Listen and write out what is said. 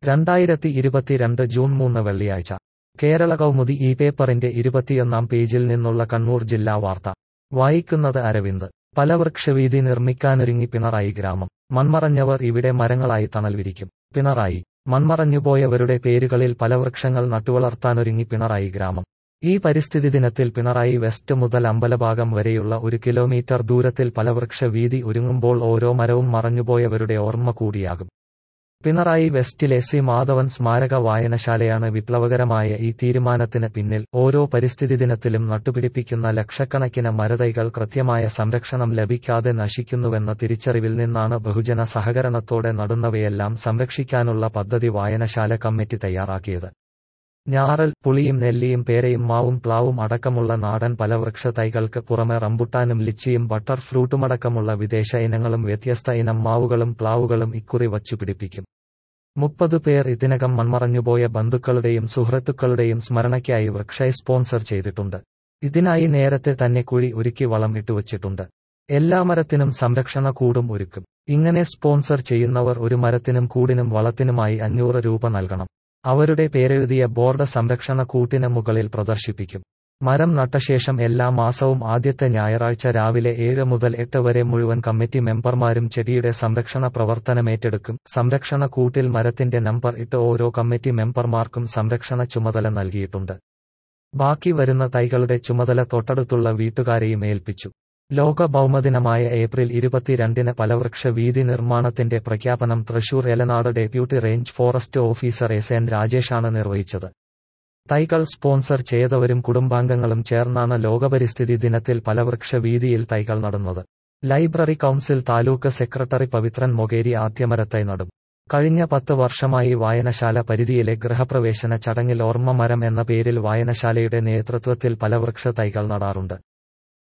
രണ്ടായിരത്തി ഇരുപത്തിരണ്ട് ജൂൺ മൂന്ന് വെള്ളിയാഴ്ച കേരള കൗമുദി ഈ പേപ്പറിന്റെ ഇരുപത്തിയൊന്നാം പേജിൽ നിന്നുള്ള കണ്ണൂർ ജില്ലാ വാർത്ത വായിക്കുന്നത് അരവിന്ദ് ഫലവൃക്ഷവീതി നിർമ്മിക്കാനൊരുങ്ങി പിണറായി ഗ്രാമം മൺമറഞ്ഞവർ ഇവിടെ മരങ്ങളായി തണൽ വിരിക്കും പിണറായി മൺമറഞ്ഞുപോയവരുടെ പേരുകളിൽ ഫലവൃക്ഷങ്ങൾ നട്ടുവളർത്താനൊരുങ്ങി പിണറായി ഗ്രാമം ഈ പരിസ്ഥിതി ദിനത്തിൽ പിണറായി വെസ്റ്റ് മുതൽ അമ്പലഭാഗം വരെയുള്ള ഒരു കിലോമീറ്റർ ദൂരത്തിൽ ഫലവൃക്ഷ വീതി ഒരുങ്ങുമ്പോൾ ഓരോ മരവും മറഞ്ഞുപോയവരുടെ ഓർമ്മ കൂടിയാകും പിണറായി വെസ്റ്റിലെ സി മാധവൻ സ്മാരക വായനശാലയാണ് വിപ്ലവകരമായ ഈ തീരുമാനത്തിന് പിന്നിൽ ഓരോ പരിസ്ഥിതി ദിനത്തിലും നട്ടുപിടിപ്പിക്കുന്ന ലക്ഷക്കണക്കിന് മരതൈകൾ കൃത്യമായ സംരക്ഷണം ലഭിക്കാതെ നശിക്കുന്നുവെന്ന തിരിച്ചറിവിൽ നിന്നാണ് ബഹുജന സഹകരണത്തോടെ നടുന്നവയെല്ലാം സംരക്ഷിക്കാനുള്ള പദ്ധതി വായനശാല കമ്മിറ്റി തയ്യാറാക്കിയത് ഞാറൽ പുളിയും നെല്ലിയും പേരയും മാവും പ്ലാവും അടക്കമുള്ള നാടൻ ഫലവൃക്ഷ തൈകൾക്ക് പുറമെ റംബുട്ടാനും ലിച്ചിയും ബട്ടർ ഫ്രൂട്ടുമടക്കമുള്ള വിദേശ ഇനങ്ങളും വ്യത്യസ്ത ഇനം മാവുകളും പ്ലാവുകളും ഇക്കുറി വച്ചുപിടിപ്പിക്കും മുപ്പത് പേർ ഇതിനകം മൺമറഞ്ഞുപോയ ബന്ധുക്കളുടെയും സുഹൃത്തുക്കളുടെയും സ്മരണയ്ക്കായി വൃക്ഷയെ സ്പോൺസർ ചെയ്തിട്ടുണ്ട് ഇതിനായി നേരത്തെ തന്നെ കുഴി ഒരുക്കി വളം ഇട്ടുവച്ചിട്ടുണ്ട് എല്ലാ മരത്തിനും സംരക്ഷണ കൂടും ഒരുക്കും ഇങ്ങനെ സ്പോൺസർ ചെയ്യുന്നവർ ഒരു മരത്തിനും കൂടിനും വളത്തിനുമായി അഞ്ഞൂറ് രൂപ നൽകണം അവരുടെ പേരെഴുതിയ ബോർഡ് സംരക്ഷണ കൂട്ടിന് മുകളിൽ പ്രദർശിപ്പിക്കും മരം നട്ടശേഷം എല്ലാ മാസവും ആദ്യത്തെ ഞായറാഴ്ച രാവിലെ ഏഴ് മുതൽ എട്ട് വരെ മുഴുവൻ കമ്മിറ്റി മെമ്പർമാരും ചെടിയുടെ സംരക്ഷണ പ്രവർത്തനമേറ്റെടുക്കും സംരക്ഷണ കൂട്ടിൽ മരത്തിന്റെ നമ്പർ ഇട്ട് ഓരോ കമ്മിറ്റി മെമ്പർമാർക്കും സംരക്ഷണ ചുമതല നൽകിയിട്ടുണ്ട് ബാക്കി വരുന്ന തൈകളുടെ ചുമതല തൊട്ടടുത്തുള്ള വീട്ടുകാരെയും ഏൽപ്പിച്ചു ലോക ഭൗമദിനമായ ഏപ്രിൽ ഇരുപത്തിരണ്ടിന് ഫലവൃക്ഷ വീതി നിർമ്മാണത്തിന്റെ പ്രഖ്യാപനം Thrissur Elanad deputy range forest officer S N രാജേഷാണ് നിർവഹിച്ചത് തൈകൾ സ്പോൺസർ ചെയ്തവരും കുടുംബാംഗങ്ങളും ചേർന്നാണ് ലോകപരിസ്ഥിതി ദിനത്തിൽ ഫലവൃക്ഷ വീതിയിൽ തൈകൾ നടുന്നത് library council taluk secretary Pavithran Mokeri ആദ്യമരത്തൈ നടും കഴിഞ്ഞ പത്ത് വർഷമായി വായനശാല പരിധിയിലെ ഗൃഹപ്രവേശന ചടങ്ങിൽ ഓർമ്മ മരം എന്ന പേരിൽ വായനശാലയുടെ നേതൃത്വത്തിൽ ഫലവൃക്ഷ തൈകൾ നടാറുണ്ട്